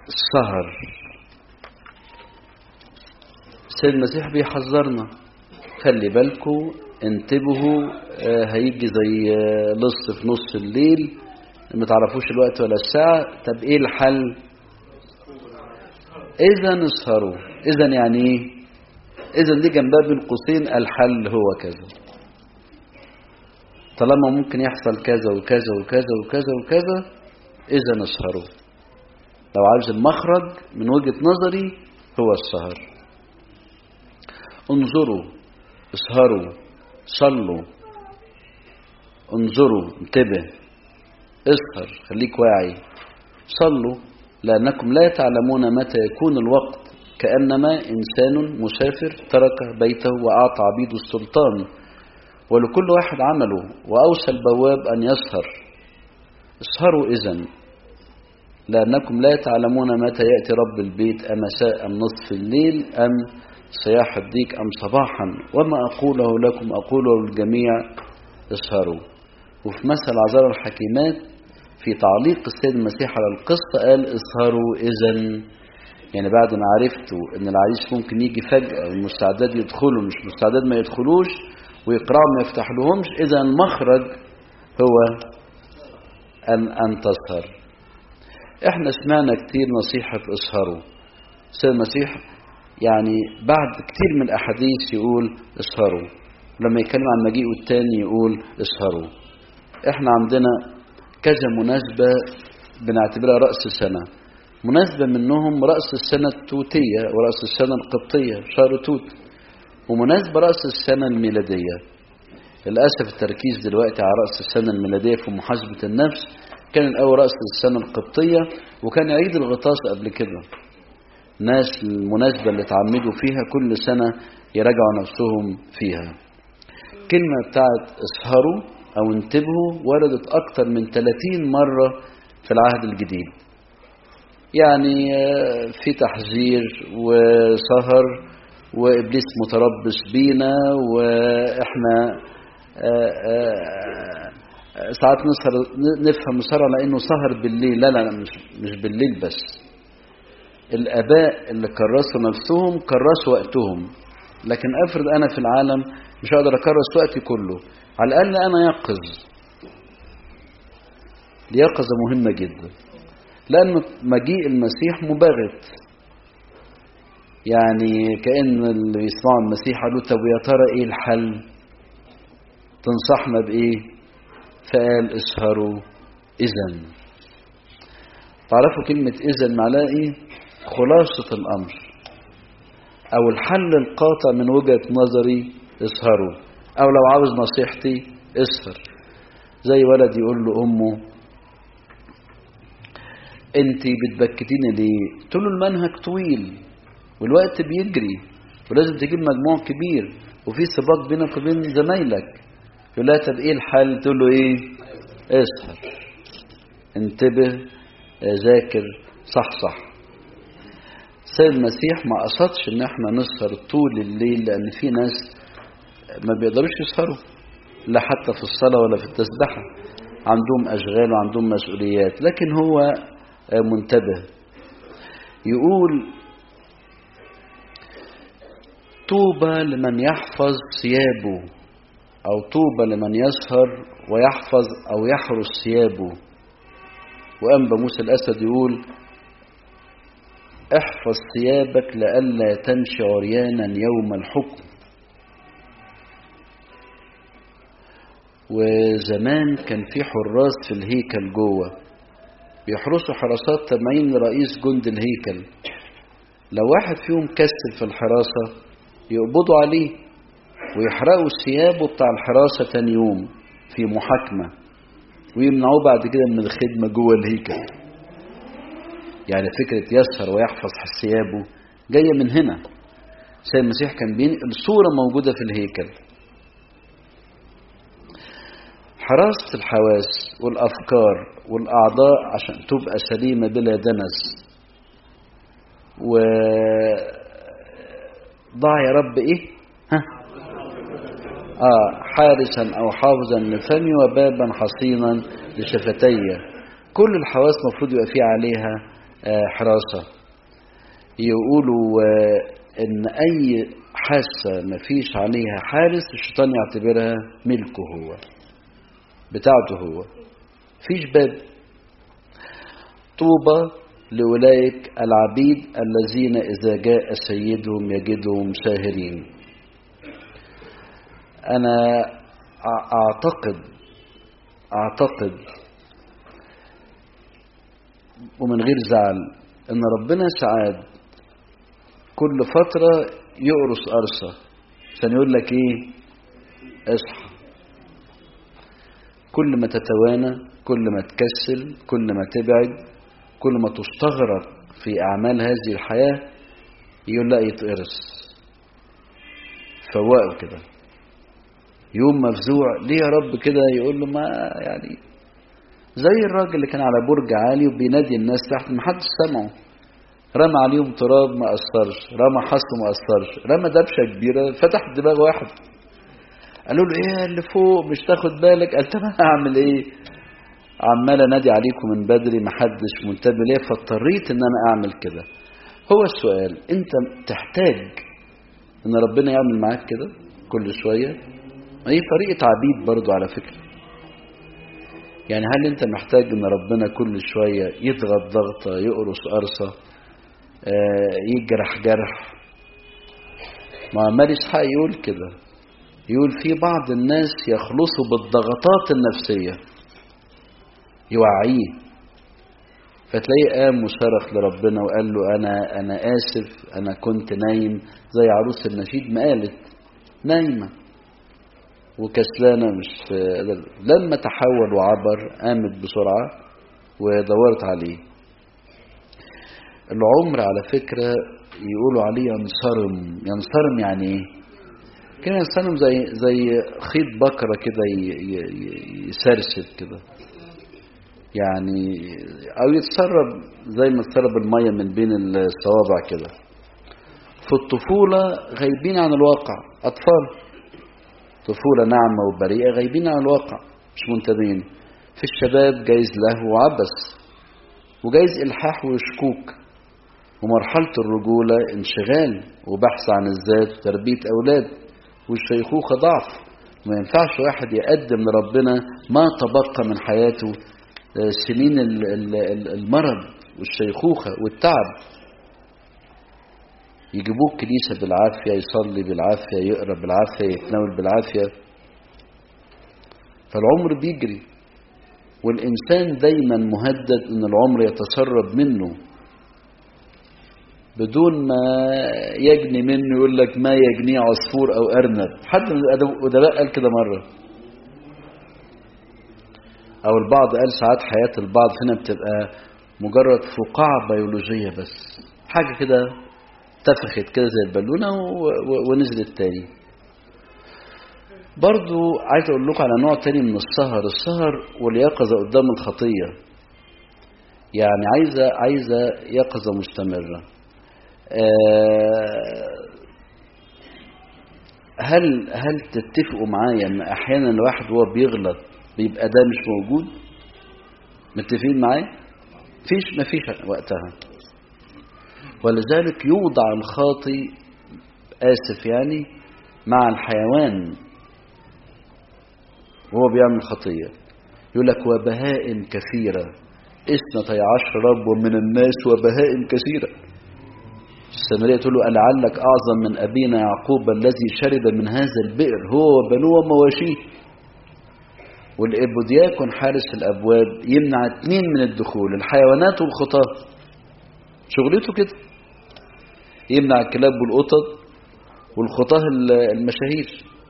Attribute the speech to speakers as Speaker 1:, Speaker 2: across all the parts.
Speaker 1: السهر السيد المسيح بيحذرنا خلي بالكم انتبهوا آه، هيجي زي آه، لص في نص الليل ما تعرفوش الوقت ولا الساعة طب ايه الحل اذا اسهروا اذا يعني ايه اذا دي جنبها بين قوسين الحل هو كذا طالما ممكن يحصل كذا وكذا وكذا وكذا وكذا اذا اسهروا لو عايز المخرج من وجهة نظري هو السهر انظروا اسهروا صلوا انظروا انتبه اسهر خليك واعي صلوا لأنكم لا تعلمون متى يكون الوقت كأنما إنسان مسافر ترك بيته وأعطى عبيده السلطان ولكل واحد عمله وأوصى البواب أن يسهر اسهروا إذن لأنكم لا تعلمون متى يأتي رب البيت أمساء أم نصف الليل أم صياح الديك أم صباحا وما أقوله لكم أقوله للجميع اسهروا وفي مثل عذار الحكيمات في تعليق السيد المسيح على القصة قال اسهروا إذا يعني بعد ما عرفتوا ان العريس ممكن يجي فجأة والمستعدات يدخلوا مش مستعدات ما يدخلوش ويقرأوا ما يفتح لهمش إذا المخرج هو أن, أن تسهر احنا سمعنا كتير نصيحة اسهروا السيد المسيح يعني بعد كتير من الأحاديث يقول اسهروا لما يتكلم عن مجيئه التاني يقول اسهروا احنا عندنا كذا مناسبة بنعتبرها رأس السنة مناسبة منهم رأس السنة التوتية ورأس السنة القبطية شهر توت ومناسبة رأس السنة الميلادية للأسف التركيز دلوقتي على رأس السنة الميلادية في محاسبة النفس كان الأول رأس السنة القبطية وكان عيد الغطاس قبل كده ناس المناسبة اللي اتعمدوا فيها كل سنة يراجعوا نفسهم فيها كلمة بتاعت اسهروا أو انتبهوا وردت أكتر من 30 مرة في العهد الجديد يعني في تحذير وسهر وإبليس متربص بينا وإحنا ساعات نسهر نفهم السهر على إنه سهر بالليل لا لا لا مش, مش بالليل بس الآباء اللي كرسوا نفسهم كرسوا وقتهم لكن أفرض أنا في العالم مش هقدر أكرس وقتي كله على الأقل أنا يقظ اليقظة مهمة جدا لأن مجيء المسيح مباغت يعني كأن اللي بيسمعوا المسيح قالوا طب يا ترى إيه الحل تنصحنا بإيه فقال اسهروا إذن تعرفوا كلمة إذن معناها إيه خلاصة الأمر أو الحل القاطع من وجهة نظري اسهروا أو لو عاوز نصيحتي اسهر زي ولد يقول له أمه أنت بتبكتيني ليه؟ قلت له المنهج طويل والوقت بيجري ولازم تجيب مجموع كبير وفي سباق بينك وبين زمايلك يقول لها طب ايه الحل؟ تقول له ايه؟ اسهر انتبه ذاكر صح صح السيد المسيح ما قصدش ان احنا نسهر طول الليل لان في ناس ما بيقدروش يسهروا لا حتى في الصلاة ولا في التسبحة عندهم أشغال وعندهم مسؤوليات لكن هو منتبه يقول طوبى لمن يحفظ ثيابه أو طوبى لمن يسهر ويحفظ أو يحرس ثيابه وأنبا موسى الأسد يقول احفظ ثيابك لئلا تمشي عريانا يوم الحكم وزمان كان في حراس في الهيكل جوه بيحرسوا حراسات تمعين لرئيس جند الهيكل لو واحد فيهم كسل في الحراسة يقبضوا عليه ويحرقوا ثيابه بتاع الحراسة تاني يوم في محاكمة ويمنعوه بعد كده من الخدمة جوه الهيكل يعني فكرة يسهر ويحفظ ثيابه جاية من هنا سيد المسيح كان بينقل صورة موجودة في الهيكل حراسة الحواس والأفكار والأعضاء عشان تبقى سليمة بلا دنس و ضع يا رب إيه ها آه حارسا أو حافظا لفمي وبابا حصينا لشفتي كل الحواس مفروض يبقى فيه عليها حراسة يقولوا ان اي حاسة مفيش عليها حارس الشيطان يعتبرها ملكه هو بتاعته هو فيش باب طوبى لأولئك العبيد الذين إذا جاء سيدهم يجدهم ساهرين أنا أعتقد أعتقد ومن غير زعل إن ربنا ساعات كل فترة يقرص قرصة عشان يقول لك إيه اصحى كل ما تتوانى كل ما تكسل كل ما تبعد كل ما تستغرق في أعمال هذه الحياة يقول لا يتقرص فوقه كده يوم مفزوع ليه يا رب كده يقول له ما يعني زي الراجل اللي كان على برج عالي وبينادي الناس تحت ما حدش سمعه رمى عليهم تراب ما أثرش رمى حصى ما أثرش رمى دبشة كبيرة فتح دماغ واحد قالوا له ايه اللي فوق مش تاخد بالك قال طب انا هعمل ايه عمال انادي عليكم من بدري ما حدش منتبه ليا فاضطريت ان انا اعمل كده هو السؤال انت تحتاج ان ربنا يعمل معاك كده كل شويه هي طريقه عبيد برضو على فكره يعني هل انت محتاج ان ربنا كل شويه يضغط ضغطه يقرص قرصه آه يجرح جرح ما ماري اسحاق يقول كده يقول في بعض الناس يخلصوا بالضغطات النفسيه يوعيه فتلاقيه قام وصرخ لربنا وقال له انا انا اسف انا كنت نايم زي عروس النشيد ما قالت نايمه وكسلانه مش لما تحول وعبر قامت بسرعه ودورت عليه العمر على فكره يقولوا عليه ينصرم ينصرم يعني ايه كده ينصرم زي زي خيط بكره كده يسرسب كده يعني او يتسرب زي ما تسرب الميه من بين الصوابع كده في الطفولة غايبين عن الواقع أطفال طفولة ناعمة وبريئة غايبين عن الواقع مش منتبهين في الشباب جايز له وعبس وجايز إلحاح وشكوك ومرحلة الرجولة انشغال وبحث عن الذات وتربية أولاد والشيخوخة ضعف ما ينفعش واحد يقدم لربنا ما تبقى من حياته سنين المرض والشيخوخة والتعب يجيبوه الكنيسة بالعافية يصلي بالعافية يقرأ بالعافية يتناول بالعافية فالعمر بيجري والإنسان دايما مهدد أن العمر يتسرب منه بدون ما يجني منه يقول لك ما يجني عصفور أو أرنب حد من الأدباء قال كده مرة أو البعض قال ساعات حياة البعض هنا بتبقى مجرد فقاعة بيولوجية بس حاجة كده تفخت كده زي البالونة ونزلت تاني برضو عايز أقول لكم على نوع تاني من السهر السهر واليقظة قدام الخطية يعني عايزة عايزة يقظة مستمرة هل هل تتفقوا معايا ان احيانا الواحد وهو بيغلط بيبقى ده مش موجود متفقين معايا فيش مفيش وقتها ولذلك يوضع الخاطي آسف يعني مع الحيوان وهو بيعمل خطية يقول لك وبهائم كثيرة اثنتي عشر رب من الناس وبهائم كثيرة السامرية تقول له ألعلك أعظم من أبينا يعقوب الذي شرب من هذا البئر هو وبنوه ومواشيه والإبودياكون حارس الأبواب يمنع اتنين من الدخول الحيوانات والخطاة شغلته كده يمنع الكلاب والقطط والخطاه المشاهير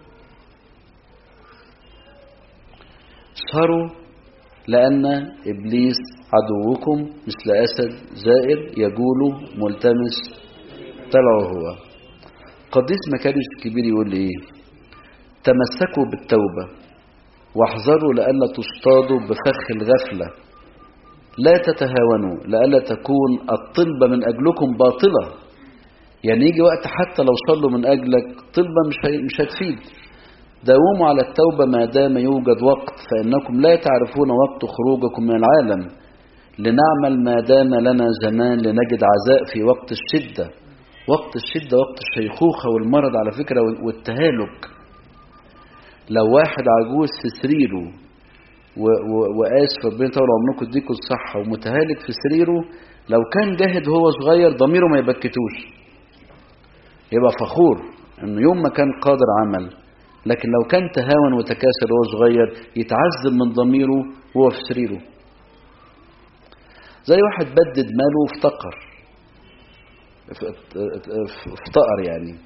Speaker 1: اسهروا لأن إبليس عدوكم مثل أسد زائر يجول ملتمس طلعه هو قديس مكاريس الكبير يقول لي إيه تمسكوا بالتوبة واحذروا لئلا تصطادوا بفخ الغفلة لا تتهاونوا لئلا تكون الطلبة من أجلكم باطلة يعني يجي وقت حتى لو صلوا من أجلك طلبة مش مش هتفيد داوموا على التوبة ما دام يوجد وقت فإنكم لا تعرفون وقت خروجكم من العالم لنعمل ما دام لنا زمان لنجد عزاء في وقت الشدة وقت الشدة وقت الشيخوخة والمرض على فكرة والتهالك لو واحد عجوز في سريره وآسف ربنا يطول عمركم يديكم الصحة ومتهالك في سريره لو كان جاهد وهو صغير ضميره ما يبكتوش يبقى فخور انه يوم ما كان قادر عمل لكن لو كان تهاون وتكاسل وهو صغير يتعذب من ضميره وهو في سريره زي واحد بدد ماله وافتقر افتقر يعني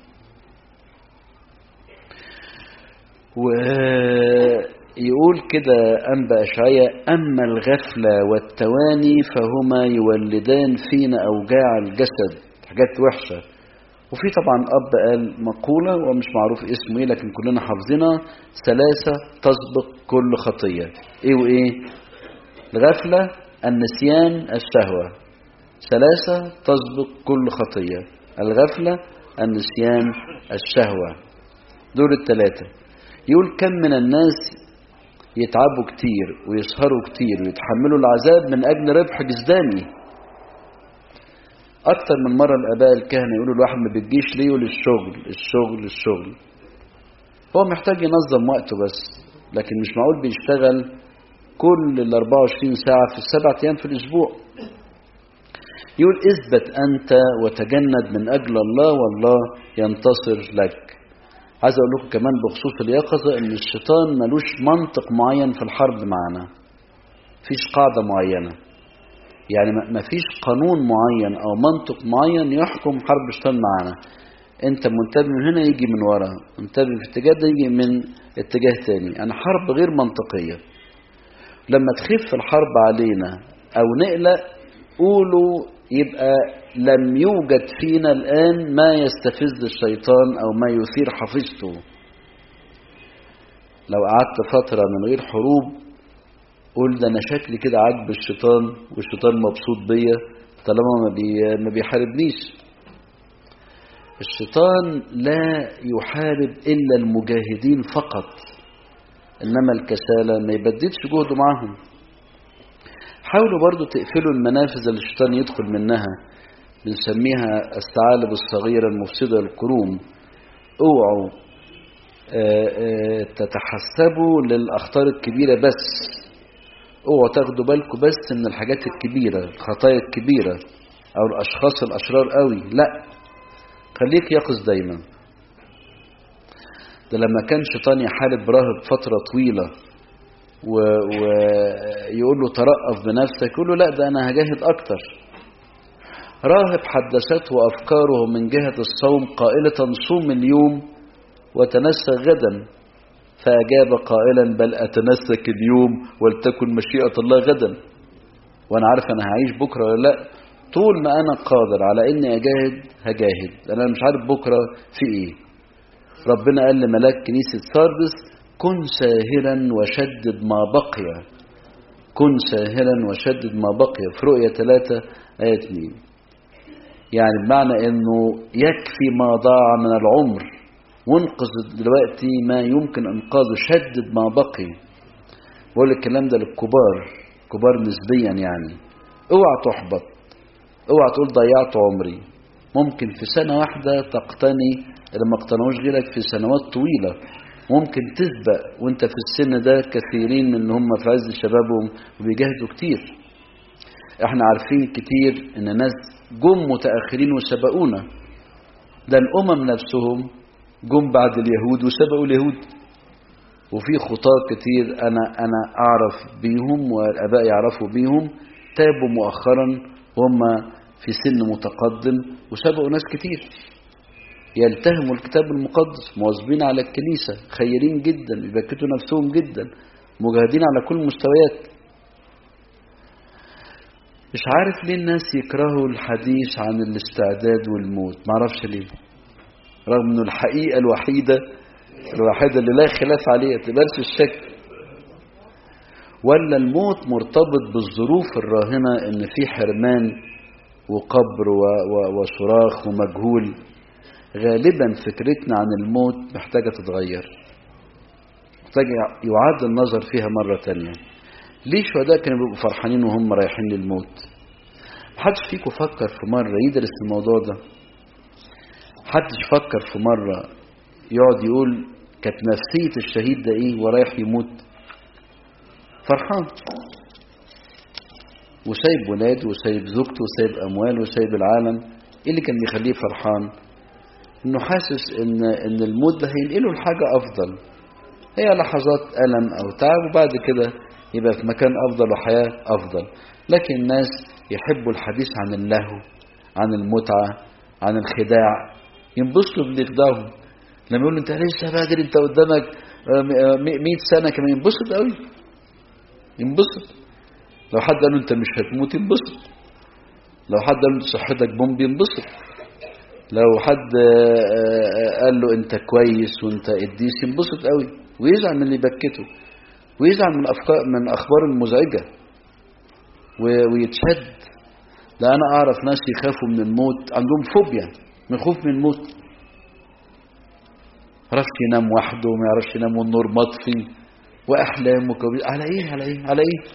Speaker 1: ويقول كده أنبأ أشعية أما الغفلة والتواني فهما يولدان فينا أوجاع الجسد حاجات وحشة وفي طبعا أب قال مقولة ومش معروف اسمه ايه لكن كلنا حافظينها ثلاثة تسبق كل خطية ايه وايه الغفلة النسيان الشهوة ثلاثة تسبق كل خطية الغفلة النسيان الشهوة دول الثلاثة يقول كم من الناس يتعبوا كتير ويسهروا كتير ويتحملوا العذاب من أجل ربح جسداني أكتر من مرة الآباء الكهنة يقولوا الواحد ما بتجيش ليه للشغل الشغل الشغل هو محتاج ينظم وقته بس لكن مش معقول بيشتغل كل ال 24 ساعة في السبعة أيام في الأسبوع يقول اثبت أنت وتجند من أجل الله والله ينتصر لك عايز أقول لكم كمان بخصوص اليقظة إن الشيطان ملوش منطق معين في الحرب معنا فيش قاعدة معينة يعني ما فيش قانون معين أو منطق معين يحكم حرب الشيطان معنا انت منتبه من هنا يجي من ورا منتبه في اتجاه ده يجي من اتجاه تاني يعني حرب غير منطقية لما تخف الحرب علينا او نقلق قولوا يبقى لم يوجد فينا الآن ما يستفز الشيطان أو ما يثير حفيظته لو قعدت فترة من غير حروب قول ده أنا شكلي كده عاجب الشيطان والشيطان مبسوط بيا طالما ما, بي ما بيحاربنيش الشيطان لا يحارب إلا المجاهدين فقط إنما الكسالى ما يبددش جهده معهم حاولوا برضو تقفلوا المنافذ اللي الشيطان يدخل منها بنسميها الثعالب الصغيرة المفسدة للقروم اوعوا تتحسبوا للأخطار الكبيرة بس اوعوا تاخدوا بالكم بس من الحاجات الكبيرة الخطايا الكبيرة أو الأشخاص الأشرار قوي لا خليك يقظ دايما ده لما كان شيطان يحارب راهب فترة طويلة ويقول له ترأف بنفسك يقول له لا ده أنا هجاهد أكتر راهب حدثته أفكاره من جهة الصوم قائلة صوم اليوم وتنسى غدا فأجاب قائلا بل أتنسك اليوم ولتكن مشيئة الله غدا وأنا عارف أنا هعيش بكرة ولا لا طول ما أنا قادر على إني أجاهد هجاهد أنا مش عارف بكرة في إيه ربنا قال لملاك كنيسة ساردس كن ساهرا وشدد ما بقي كن ساهرا وشدد ما بقي في رؤية 3 آية 2 يعني بمعنى انه يكفي ما ضاع من العمر وانقذ دلوقتي ما يمكن انقاذه شدد ما بقي بقول الكلام ده للكبار كبار نسبيا يعني اوعى تحبط اوعى تقول ضيعت عمري ممكن في سنة واحدة تقتني اللي ما اقتنوش غيرك في سنوات طويلة ممكن تسبق وانت في السن ده كثيرين من هم في عز شبابهم وبيجاهدوا كتير احنا عارفين كتير ان ناس جم متأخرين وسبقونا ده الأمم نفسهم جم بعد اليهود وسبقوا اليهود وفي خطاة كتير أنا أنا أعرف بيهم والآباء يعرفوا بيهم تابوا مؤخرا وهم في سن متقدم وسبقوا ناس كتير يلتهموا الكتاب المقدس مواظبين على الكنيسة خيرين جدا يبكتوا نفسهم جدا مجاهدين على كل المستويات مش عارف ليه الناس يكرهوا الحديث عن الاستعداد والموت معرفش ليه رغم انه الحقيقة الوحيدة الوحيدة اللي لا خلاف عليها تبالش الشك ولا الموت مرتبط بالظروف الراهنة ان في حرمان وقبر وصراخ ومجهول غالبا فكرتنا عن الموت محتاجة تتغير محتاجة يعاد النظر فيها مرة تانية ليه الشهداء كانوا بيبقوا فرحانين وهم رايحين للموت محدش فيكم فكر في مرة يدرس الموضوع ده محدش فكر في مرة يقعد يقول كانت نفسية الشهيد ده ايه ورايح يموت فرحان وسايب ولاده وسايب زوجته وسايب امواله وسايب العالم ايه اللي كان بيخليه فرحان انه حاسس ان ان الموت ده هينقله لحاجه افضل هي لحظات الم او تعب وبعد كده يبقى في مكان افضل وحياه افضل لكن الناس يحبوا الحديث عن اللهو عن المتعه عن الخداع ينبسطوا باللي يخدعهم لما يقول انت لسه بدري انت قدامك 100 سنه كمان ينبسط قوي ينبسط لو حد قال له انت مش هتموت ينبسط لو حد قال له صحتك بومب ينبسط لو حد قال له انت كويس وانت قديس ينبسط قوي ويزعل من اللي يبكته ويزعل من افكار من اخبار المزعجه ويتشد ده انا اعرف ناس يخافوا من الموت عندهم فوبيا من خوف من الموت عرفش ينام وحده وما يعرفش ينام والنور مطفي واحلام وكوابيس على ايه على ايه على ايه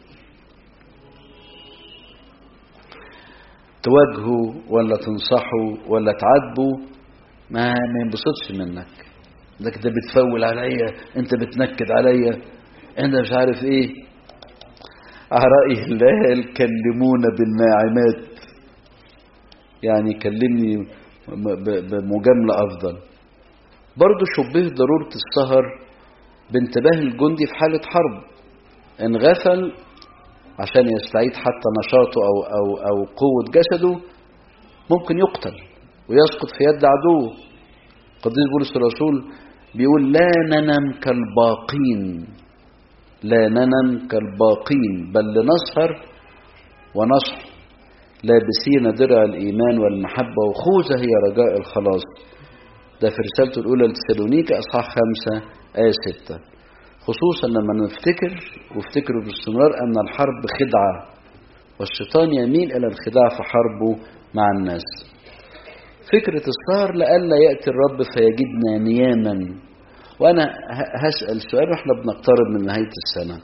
Speaker 1: تواجهه ولا تنصحه ولا تعاتبه ما ما ينبسطش منك ده كده بتفول عليا انت بتنكد عليا انت مش عارف ايه رأي الله كلمونا بالناعمات يعني كلمني بمجاملة أفضل برضه شبه ضرورة السهر بانتباه الجندي في حالة حرب إن غفل عشان يستعيد حتى نشاطه أو, أو, أو قوة جسده ممكن يقتل ويسقط في يد عدوه قديس بولس الرسول بيقول لا ننم كالباقين لا ننم كالباقين بل لنسهر ونصح لابسين درع الإيمان والمحبة وخوذة هي رجاء الخلاص ده في رسالته الأولى لتسالونيكا أصحاح خمسة آية ستة خصوصا لما نفتكر وافتكروا باستمرار أن الحرب خدعة والشيطان يميل إلى الخداع في حربه مع الناس فكرة السهر لئلا يأتي الرب فيجدنا نياما وأنا هسأل سؤال وإحنا بنقترب من نهاية السنة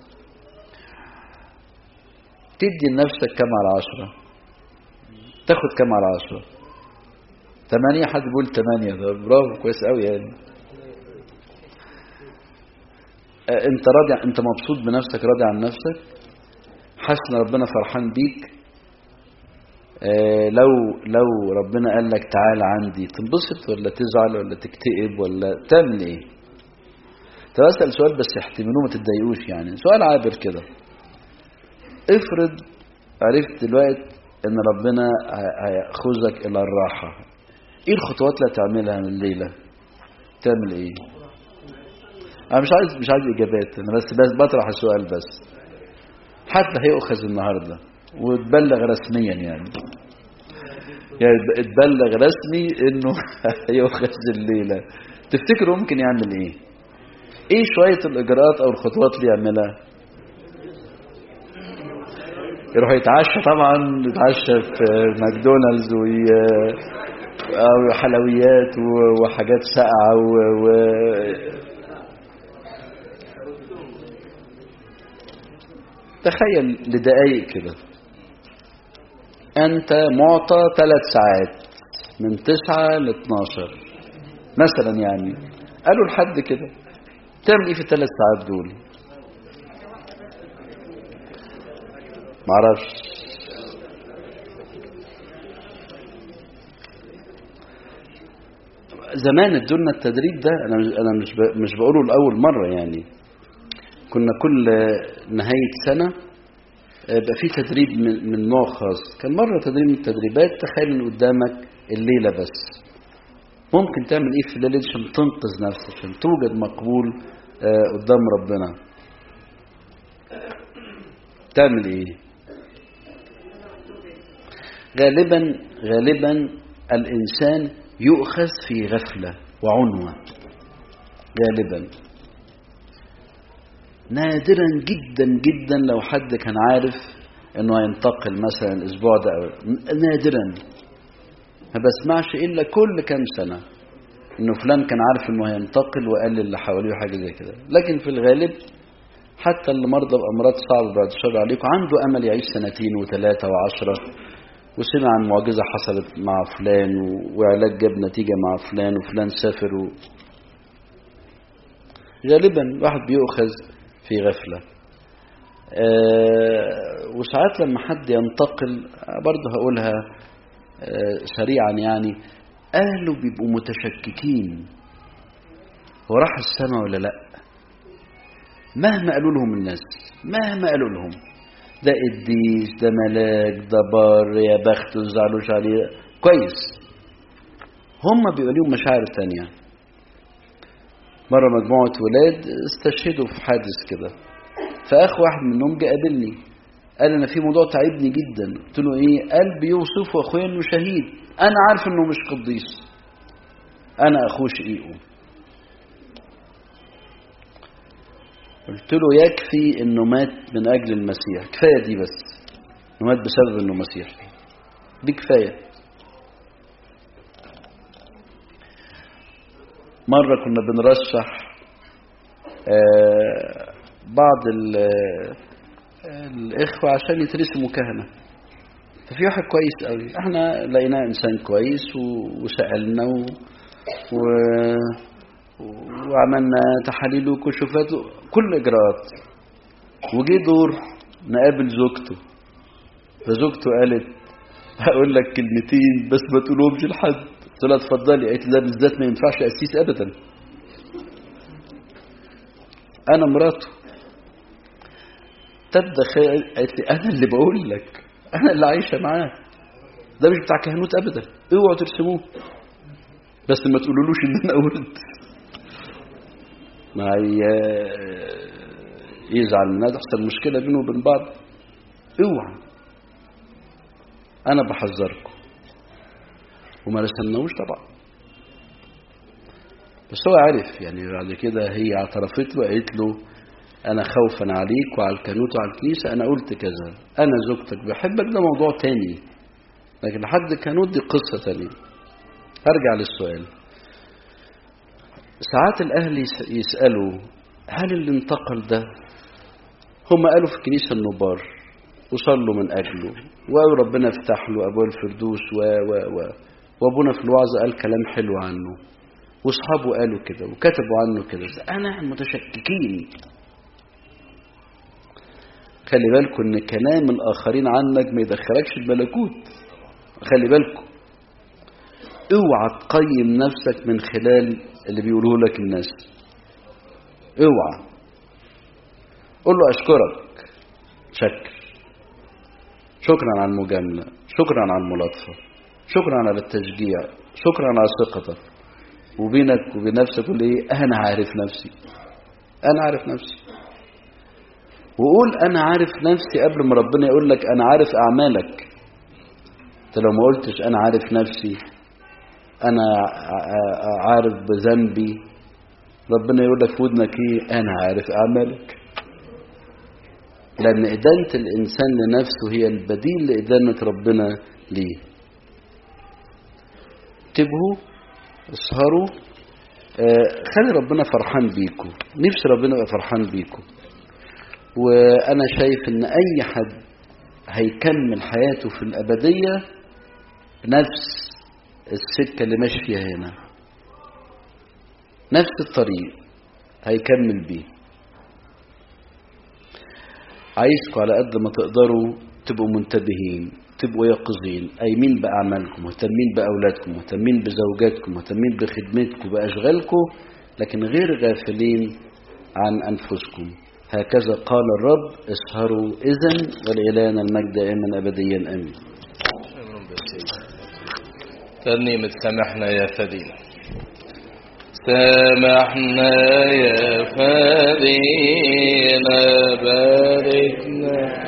Speaker 1: تدي لنفسك كم على عشرة تاخد كم على عشرة تمانية حد بيقول تمانية ده برافو كويس قوي يعني انت راضي انت مبسوط بنفسك راضي عن نفسك حاسس ان ربنا فرحان بيك اه لو لو ربنا قال لك تعال عندي تنبسط ولا تزعل ولا تكتئب ولا تعمل ايه طب اسال سؤال بس احتملوه ما تتضايقوش يعني سؤال عابر كده افرض عرفت دلوقتي ان ربنا هياخذك الى الراحه ايه الخطوات اللي هتعملها من الليله تعمل ايه انا مش عايز مش عايز اجابات انا بس بس بطرح السؤال بس حد هيؤخذ النهارده وتبلغ رسميا يعني يعني اتبلغ رسمي انه هيؤخذ الليله تفتكروا ممكن يعمل ايه ايه شويه الاجراءات او الخطوات اللي يعملها يروح يتعشى طبعا يتعشى في ماكدونالدز وي... أو حلويات وحاجات ساقعة و... و... تخيل لدقايق كده أنت معطى ثلاث ساعات من تسعة ل 12 مثلا يعني قالوا لحد كده تعمل ايه في الثلاث ساعات دول معرفش زمان ادولنا التدريب ده انا انا مش مش بقوله لاول مره يعني كنا كل نهايه سنه يبقى في تدريب من, من نوع خاص كان مره تدريب من التدريبات تخيل ان قدامك الليله بس ممكن تعمل ايه في الليله عشان تنقذ نفسك عشان توجد مقبول قدام ربنا تعمل ايه غالبا غالبا الإنسان يؤخذ في غفلة وعنوة غالبا نادرا جدا جدا لو حد كان عارف انه هينتقل مثلا الاسبوع ده أو نادرا ما بسمعش الا كل كام سنة انه فلان كان عارف انه هينتقل وقال للي حواليه حاجة زي كده لكن في الغالب حتى اللي مرضى بأمراض صعبة بعد الشر عليكم عنده أمل يعيش سنتين وثلاثة وعشرة وسمع عن معجزة حصلت مع فلان وعلاج جاب نتيجة مع فلان وفلان سافر و... غالبا الواحد بيؤخذ في غفلة آه وساعات لما حد ينتقل برضه هقولها آه سريعا يعني أهله بيبقوا متشككين هو راح السماء ولا لا مهما قالوا لهم الناس مهما قالوا لهم ده قديس ده ملاك ده بار يا بخت وزعلوش عليه كويس هم بيبقى ليهم مشاعر تانية مرة مجموعة ولاد استشهدوا في حادث كده فأخ واحد منهم جه قابلني قال أنا في موضوع تعبني جدا قلت له إيه قال بيوصفوا أخويا إنه شهيد أنا عارف إنه مش قديس أنا أخوه شقيقه قلت له يكفي انه مات من اجل المسيح كفايه دي بس انه مات بسبب انه مسيح دي كفايه مره كنا بنرشح آه بعض الاخوه عشان يترسموا كهنه ففي واحد كويس قوي احنا لقيناه انسان كويس وسالنا و... و... وعملنا تحاليل وكشوفات كل اجراءات وجي دور نقابل زوجته فزوجته قالت هقول لك كلمتين بس ما تقولهمش لحد قلت لها اتفضلي قالت ده بالذات ما ينفعش قسيس ابدا انا مراته تبدا قالت لي انا اللي بقول لك انا اللي عايشه معاه ده مش بتاع كهنوت ابدا اوعوا ترسموه بس ما تقولولوش ان انا قلت ما يزعل من هذا تحصل مشكلة بينه وبين بعض اوعى انا بحذركم وما رسمناهوش طبعا بس هو عرف يعني بعد كده هي اعترفت له قالت له انا خوفا عليك وعلى الكنوت وعلى الكنيسة انا قلت كذا انا زوجتك بحبك ده موضوع تاني لكن لحد الكنوت دي قصة تانية هرجع للسؤال ساعات الأهل يسألوا هل اللي انتقل ده هم قالوا في الكنيسة انه بار وصلوا من أجله وقالوا ربنا افتح له أبواب الفردوس و و و وأبونا في الوعظ قال كلام حلو عنه وأصحابه قالوا كده وكتبوا عنه كده أنا متشككين خلي بالكم إن كلام الآخرين عنك ما يدخلكش الملكوت خلي بالكم اوعى تقيم نفسك من خلال اللي بيقولوه لك الناس اوعى قول له اشكرك شكر شكرا على المجامله شكرا على الملاطفه شكرا على التشجيع شكرا على ثقتك وبينك وبين نفسك قول ايه انا عارف نفسي انا عارف نفسي وقول انا عارف نفسي قبل ما ربنا يقول لك انا عارف اعمالك انت لو ما قلتش انا عارف نفسي انا عارف بذنبي ربنا يقول لك في ودنك ايه انا عارف اعمالك لان ادانه الانسان لنفسه هي البديل لادانه ربنا ليه انتبهوا اسهروا آه خلي ربنا فرحان بيكم نفسي ربنا يبقى فرحان بيكم وانا شايف ان اي حد هيكمل حياته في الابديه نفس السكة اللي ماشي فيها هنا نفس الطريق هيكمل بيه عايزكم على قد ما تقدروا تبقوا منتبهين تبقوا يقظين قايمين بأعمالكم مهتمين بأولادكم مهتمين بزوجاتكم مهتمين بخدمتكم بأشغالكم لكن غير غافلين عن أنفسكم هكذا قال الرب اسهروا إذن ولإلهنا المجد دائما أبديا آمين
Speaker 2: ترنيمة سامحنا يا فدينا سامحنا يا فدينا باركنا